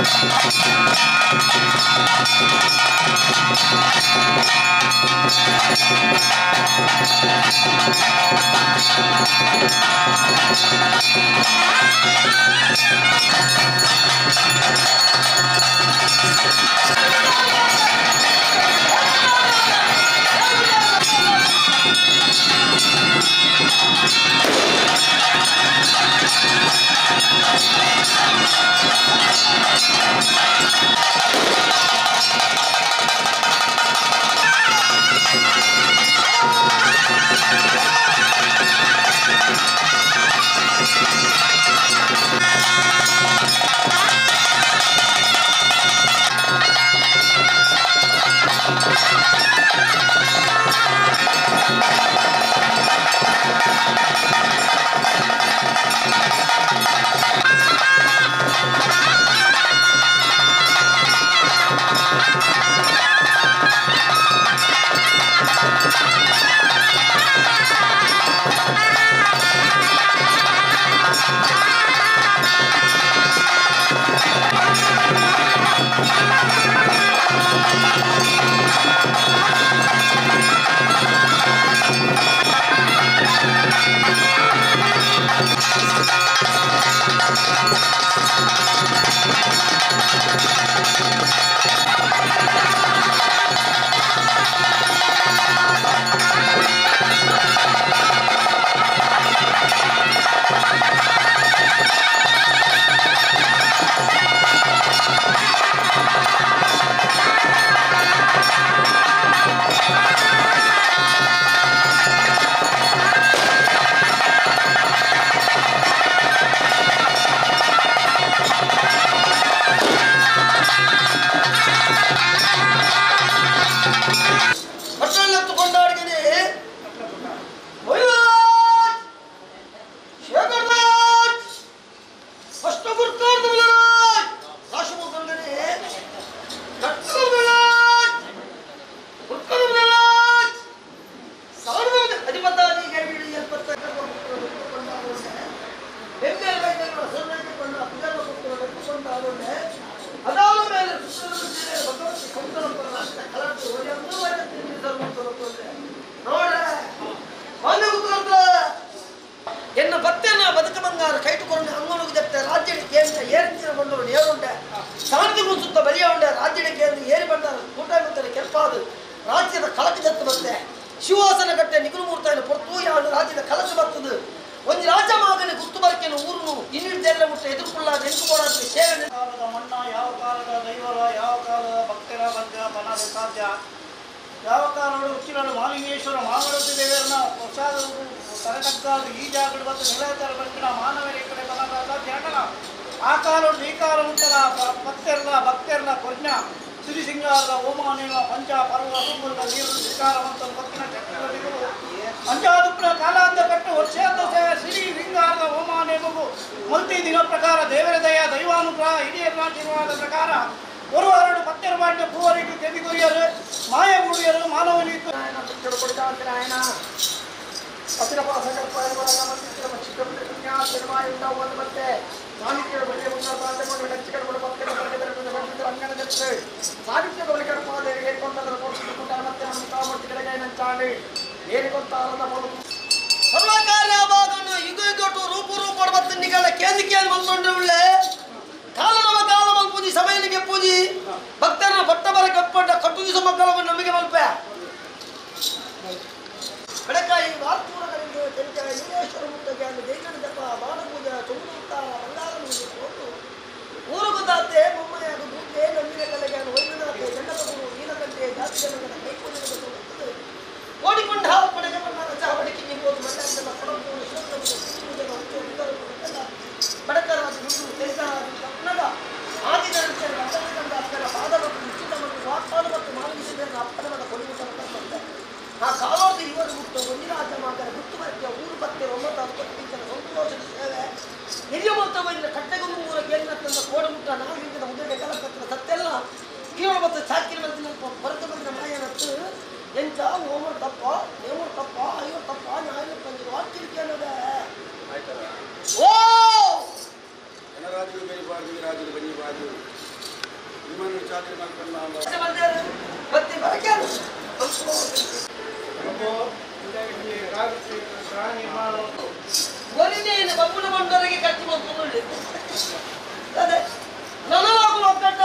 ಭಟ್ರನ್ನೆತ್ತು ಕೊಂಡಾಡಿದ್ದೀನಿ first ಗುರ್ತಾರ್ದು ರಾಶಮುಖಂಡನೆ ಸಾವಿರದ ಅಧಿಪತಾದಿ ಗಡಿಬಿಡಿ ಎಪ್ಪತ್ತ ಬೆಂಬಲ ವೈದ್ಯರು ಹಸುರೈತುಕೊಂಡು ಅಭಿಗಮ ಕೊಟ್ಟು ಆಗೊಂಡೆ ಅದಾದ ಮೇಲೆ ಸುತ್ತಲೂ ಭಗವಂತ ಸಂತನ ರಾಷ್ಟ್ರ ಕಲರ್ತು ಒಂದು ವರೆ ತಿಂಡಿ ಧರ್ಮಕ್ಕೆ ನೋಡ್ರೆ ಒಂದು ಕುತ್ಕೊಂತ ಎನ್ನ ಭಕ್ತನ ಬದುಕ ಬಂಗಾರ ಕೈಟುಕೊಂಡು ಅಂಗನುಗೆ ದತ್ತ ರಾಜ್ಯದ ಕೇಂದ್ರ ಏರಿಂಚಿನ ಬಂದವನು ಏರುಂಡೆ ಸಾಂತಿ ಮುಸುತ್ತ ಬಲಿಯ ಉಂಡೆ ರಾಜ್ಯದ ಕೇಂದ್ರ ಏರಿ ಬಂದಾರ ಕೂಟ ಮುತ್ತನೆ ಕೆಂಪಾದು ರಾಜ್ಯದ ಕಲಕ ಜತ್ತು ಬಂದೆ ಶಿವಾಸನ ಗಟ್ಟೆ ನಿಗುಲು ಮೂರ್ತಾಯಿನ ಪೊರ್ತು ಯಾವುದು ರಾಜ್ಯದ ಕಲಕ ಬರ್ತದು ಒಂದು ರಾಜ ಮಗನ ಗುರ್ತು ಬರಕೆನು ಊರುನು ಇನ್ನಿದ್ದೆಲ್ಲ ಮುಟ್ಟ ಎದುರುಕೊಳ್ಳ ನೆನಪು ಕೊಡೋದು ಸೇವೆ ನೆನಪು ಕಾಲದ ಮಣ್ಣ ಯಾವ ಕಾಲದ ದೈವರ ಯಾವ ಕಾಲದ ಭಕ್ತರ ಬಂದ ಬನದ ಸಾಧ್ಯ ಯಾವ ಕಾಲದ ಉಚ್ಚಿರಲು ಮಾಲಿಂಗೇಶ್ವರ ಮಾಗಡತಿ ದೇವರನ್ನ ಪ್ರಸಾದ ತರಕಕ್ಕಾದ ಈ ಜಾಗದ ಬಂದು ನಿಲಯತರ ಬಂದಿನ ಮಾನವರ ಕಡೆ ಬನದ ಸಾಧ್ಯ ಆಗಲ್ಲ ಆ ಕಾಲ ಈ ಕಾಲ ಉಂಟಲ್ಲ ಭಕ್ತರ್ನ ಭಕ್ತರ್ನ ಕೊಜ್ಞ ಸಿರಿ ಸಿಂಗಾರದ ಓಮಾನಿನ ಪಂಚ ಪರ್ವ ತುಂಬುದ ನೀರು ಶಿಕಾರವಂತ ಭಕ್ತಿನ ಚಕ್ರವರ್ತಿಗಳು ಅಂಚಾದುಪ್ಪನ ಕಾಲಾಂತ ಕಟ್ಟು ವರ್ಷಾಂತ ಸೇವೆ ಸಿರಿ ಸಿಂಗಾರದ ಓಮಾನೆ ಮಗು ಮಲ್ತಿ ದಿನ ಪ್ರಕಾರ ದೇವರ ದಯ ದೈವಾನುಗ್ರಹ ಹಿರಿಯರ ಆಶೀರ್ವಾದ ಪ್ರಕಾರ ஒரு ಎರಡು ಪತ್ತೆರ ಮಾಡಿದ ಭೂವರಿಗೆ ತೆಗೆದುರಿಯರು ಮಾಯ ಗುಡಿಯರು ಮಾನವನಿತ್ತು ಸರ್ವಕಾರ್ಯ ಭಾಗವನ್ನು ಯುಗ ಯುಗಟು ರೂಪು ರೂಪ ಬತ್ತನಿಗಳ ಕೇಂದ್ರ ಕೇಂದ್ರ ಬಂದ್ಕೊಂಡ್ರೆ ಒಳ್ಳೆ ಕಾಲನವ ಕಾಲ ಪೂಜಿ ಸಮಯನಿಗೆ ಪೂಜಿ ಭಕ್ತರನ್ನ ಭಟ್ಟ ಬರ ಕಪ್ಪಂಡ ಕಟ್ಟುದಿ ಸಮಕಾಲವನ್ನು ನಮಗೆ ಮಲ್ಪೆ ಬೆಳಕಾಯಿ ವಾರ್ತೂರಗಳಿಂದ ತೆರಿಕ ನೀಲೇಶ್ವರ ಮುಟ್ಟಗೆ ಅಲ್ಲಿ ದೇಗಣ ಜಪ ಬಾಣ ಪೂಜೆ ತುಮುತ್ತ ಬಂಗಾರ ಕೊಟ್ಟು ಊರು ಗೊತ್ತಾತೆ ಮೊಮ್ಮಯ ಬೂತೆ ನಂಬಿನ ಕಲೆಗೆ ವೈದ್ಯನಾಥೆ ಗಂಡಪಗುರು ನೀಲಕಂಠೆ ಜಾತಿ ಜನಗಳ ಕೈಪೂಜೆ ಓಡಿಕೊಂಡು ಹಾವು ಪಡೆಗೆ ಬಂದಾಗ ಚಹ ಬಡಿಕೆ ನಿಂಬೋದು ಮಂಡ್ಯದ ಕೊಡಂಪೂರು ಬಡಕರಾದ ದುಡ್ಡು ತೆರಿಗಾದ ಕನ್ನಡ ಆದಿನಂತರ ರಸಕಂಡ ಅಕ್ಕರ ಪಾದವನ್ನು ನಿಶ್ಚಿತ ಮತ್ತು ವಾಗ್ಪಾದ ಮತ್ತು ಮಾನವಿಸಿದ ಅಪ್ಪಣದ ಕೊಡುವುದನ್ನು ಬಂದೆ ಆ ಕಾಲೋರ್ದು ಇವರು ಮುಟ್ಟು ಒಂದಿರಾಜ ಮಾದರ ಗುತ್ತು ಬರಕ್ಕೆ ಊರು ಬತ್ತೆ ಒಂಬತ್ತು ಅಪ್ಪತ್ತಿನ ಸಂತೋಷದ ಸೇವೆ ಹಿರಿಯ ಮೊತ್ತವನ್ನು ಕಟ್ಟೆಗೊಂದು ಊರ ಗೆಲ್ಲತ್ತಂದ ಕೋಡಮುಟ್ಟ ನಾಗರಿಕದ ಮುದ್ದೆ ಕಲಕತ್ತಿನ ಸತ್ತೆಲ್ಲ ಕೀಳು ಮತ್ತು ಚಾಕಿನ ಬಂದಿನ ಹೊರತ ಬಂದಿನ ಮಾಯನತ್ತು ಎಂಚ ಓಮರ್ ತಪ್ಪ ದೇವರ್ ತಪ್ಪ ಅಯ್ಯೋ ತಪ್ಪ ನ್ಯಾಯ ಪಂಚ ವಾಕ್ಯಕ್ಕೆ ಅನ್ನೋದೇ ಓ ಜನರಾಜರು ಬೆಳಿಬಾರ್ದು ರಾಜರು ಬನ್ನಿಬಾರ್ದು ನಿಮ್ಮನ್ನು ಚಾಕರಿ ಮಾಡ್ಕೊಂಡು ನಾವು ಬಂದೇರು ಮತ್ತೆ ಬರಕ್ಯಾರು ಒಲಿನೇನು ಬಬ್ಬುನ ಬಂದವರಿಗೆ ಕಟ್ಟಿ ಬಂದು ಅದೇ ನನವಾಗುವ ಒಕ್ಕಟ್ಟ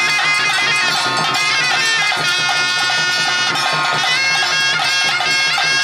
¡Vamos!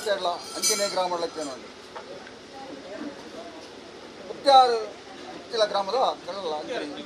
ಮುತ್ಯಾಡ್ಲ ಅಂಜನೇ ಗ್ರಾಮಕ್ಕೆ ನೋಡಿ ಮುತ್ಯಾರು ಮುತ್ತಿಲ ಗ್ರಾಮದ ಕಡಲ ಅಂಜನೇ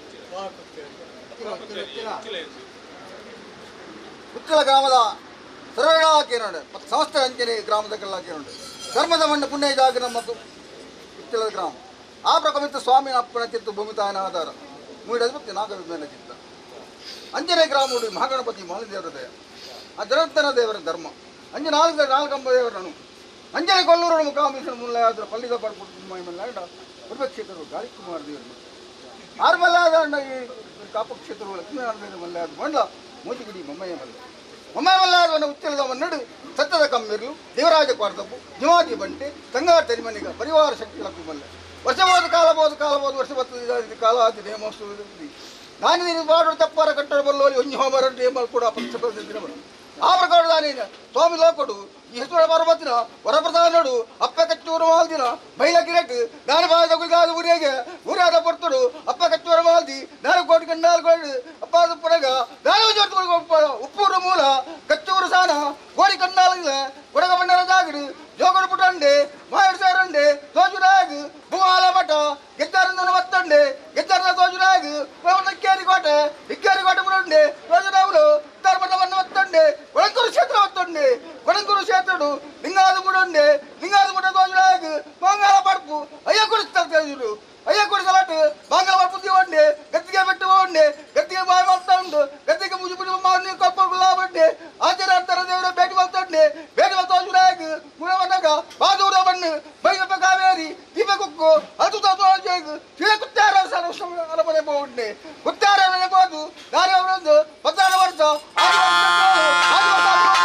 ಮುತ್ತಿಲ ಗ್ರಾಮದ ಸರಳಾಕೆ ನೋಡಿ ಮತ್ತು ಸಮಸ್ತ ಅಂಜನೆ ಗ್ರಾಮದ ಕಳ್ಳಾಕೆ ನೋಡಿ ಧರ್ಮದ ಮಣ್ಣು ಪುಣ್ಯ ಜಾಗ ನಮ್ಮದು ಮುತ್ತಿಲ ಗ್ರಾಮ ಆ ಪ್ರಕಮಿತ ಸ್ವಾಮಿ ಅಪ್ಪನ ಚಿತ್ತು ಭೂಮಿ ತಾಯನ ಆಧಾರ ಮೂಡಿದ ಭಕ್ತಿ ನಾಗವಿಜ್ಞಾನ ಚಿತ್ತ ಅಂಜನೆ ಗ್ರಾಮ ನೋಡಿ ಮಹಾಗಣಪತಿ ಮಾಲದೇವರ ದಯ ಆ ಜಗತ್ತನ ದೇವರ ಧರ್ಮ ಅಂಜ ನಾಲ್ಕು ನಾಲ್ಕಂಬ ದೇವರನು ಅಂಜನೆ ಕೊಲ್ಲೂರು ಮುಖಾಮೀಸನ ಮುಲ್ಲ ಆದ್ರ ಪಲ್ಲಿದ ಪಡ್ಬಿಟ್ಟು ಮೈಮಲ್ಲ ಪೂರ್ವಕ್ಷೇತ್ರರು ಗಾಳಿ ಕುಮಾರ ದೇವರು ಆರು ಮಲ್ಲ ಆದ ಈ ಕಾಪ ಕ್ಷೇತ್ರಗಳು ಲಕ್ಷ್ಮೀನಾರಾಯಣ ಮಲ್ಲ ಆದ ಮಂಡ್ಲ ಮೋಜಿಗಿಡಿ ಮೊಮ್ಮಯ್ಯ ಮಲ್ಲ ಮೊಮ್ಮಯ್ಯ ಮಲ್ಲ ಆದವನ ಉಚ್ಚಲದ ಮನ್ನಡು ಸತ್ಯದ ಕಮ್ಮಿರ್ಲು ದೇವರಾಜ ಕ್ವಾರ್ತಪ್ಪು ನಿವಾದಿ ಬಂಟೆ ತಂಗಾರ ತರಿಮನಿಗ ಪರಿವಾರ ಶಕ್ತಿ ಲಕ್ಷ್ಮಿ ಮಲ್ಲ ವರ್ಷ ಬೋದು ಕಾಲ ಬೋದು ಕಾಲ ಬೋದು ವರ್ಷ ಬರ್ತದೆ ಕಾಲ ಆದಿ ನೇಮೋತ್ಸವ ನಾನು ನೀನು ಬಾಡು ತಪ್ಪಾರ ಕಟ್ಟಡ ಬಲ್ಲೋಲಿ ಒಂಜಿ ಹೋಮರ ನೇಮಲ್ ಕೂಡ ಪಂಚಪ್ರದ ದಿನ ಬರು ಆ ಪ್ರಕಾರ ನಾನೇನು ಸ್ವಾಮಿ ಲೋಕೊಡು ಈ ಹೆಸರು ಬರಬತ್ತಿನ ವರಪ್ರಧಾನಡು ಅಪ್ಪ ಕಚ್ಚೂರು ಮಾಲ್ದಿನ ಮೈಲ ಕಿರಟ್ ನಾನು ಬಾದ ಗುರಿಗಾದ ಊರಿಗೆ ಊರಾದ ಪರ್ತಡು ಅಪ್ಪ ಕಚ್ಚೂರು ಮಾಲ್ದಿ ನಾನು ಕೋಟಿ ಕಣ್ಣಾಲ್ ಗೋಡು ಅಪ್ಪ ಅದು ಪುರಗ ನಾನು ಜೋತು ಉಪ್ಪೂರು ಮೂಲ ಕಚ್ಚೂರು ಸಾನ ಕೋಡಿ ಕಣ್ಣಾಲಿಲ್ಲ ಕೊಡಗ ಬಂಡರ ಜಾಗಡು ಜೋಗಡು ಪುಟಂಡೆ ಮಾಯಡ್ ಸೇರಂಡೆ ತೋಜುರಾಗ್ ಭೂಮಾಲ ಮಠ ಗೆದ್ದಾರಂದನ ಒತ್ತಂಡೆ ಗೆದ್ದಾರದ ತೋಜುರಾಗ್ ಇಕ್ಕೇರಿ ಕೋಟೆ ಇಕ್ಕೇರಿ ಕೋಟೆ ಪುರಂಡೆ ತೋಜುರಾವುಲು ಧರ್ಮವನ್ನು ಒತ್ತಂಡೆ ಒಳಂಕೂರು ಕ್ಷೇತ್ರ ಒತ್ತಂಡೆ ಒಳಂಕೂರು ಕ್ಷೇತ್ರಡು ಲಿಂಗಾದ ಮುಡಂಡೆ ಲಿಂಗಾದ ಮುಡ ತೋಜುರಾಗ್ ಮಂಗಾಲ ಪಡ್ಪು ಅಯ್ಯ ಕುಡಿಸ್ತಾರೆ ತೇಜುರು ಅಯ್ಯ ಕುಡಿಸಲಾಟು ಮಂಗಲ ಪಡ್ಪು ದಿವಂಡೆ ಗದ್ದಿಗೆ ಬೆಟ್ಟು ಹೋಂಡೆ ಗದ್ದಿಗೆ ಬಾಯಿ ಮಾಡ್ತಾ ಉಂಡು ಗದ್ದಿಗೆ ಮುಜು ಮುಜು ಮಾರ್ನಿ ಕೊಪ್ಪ ಗುಲಾಬಂಡೆ ಆಚಾರ್ಯ ಅಂತರ ದೇವರ ಭೇಟಿ ಮಾಡ್ತಂಡೆ ಭೇಟಿ ಮಾಡ್ತೋಜುರಾಗ್ ಗುಣವನಗ ಬಾದೂರ ಬಣ್ಣು ಬೈಗಪ್ಪ ಕಾವೇರಿ ದೀಪ ಕುಕ್ಕು ಅದು ತೋಜು ತಿಳ ಕುತ್ತಾರ ಅರಮನೆ ಬೋಂಡೆ ಕುತ್ತಾರ ಮನೆ ಬೋದು ದಾರಿ ಅವರೊಂದು ಪತ್ತಾರು ವರ್ಷ ಆರು ವರ್ಷ ಆರು ವರ್ಷ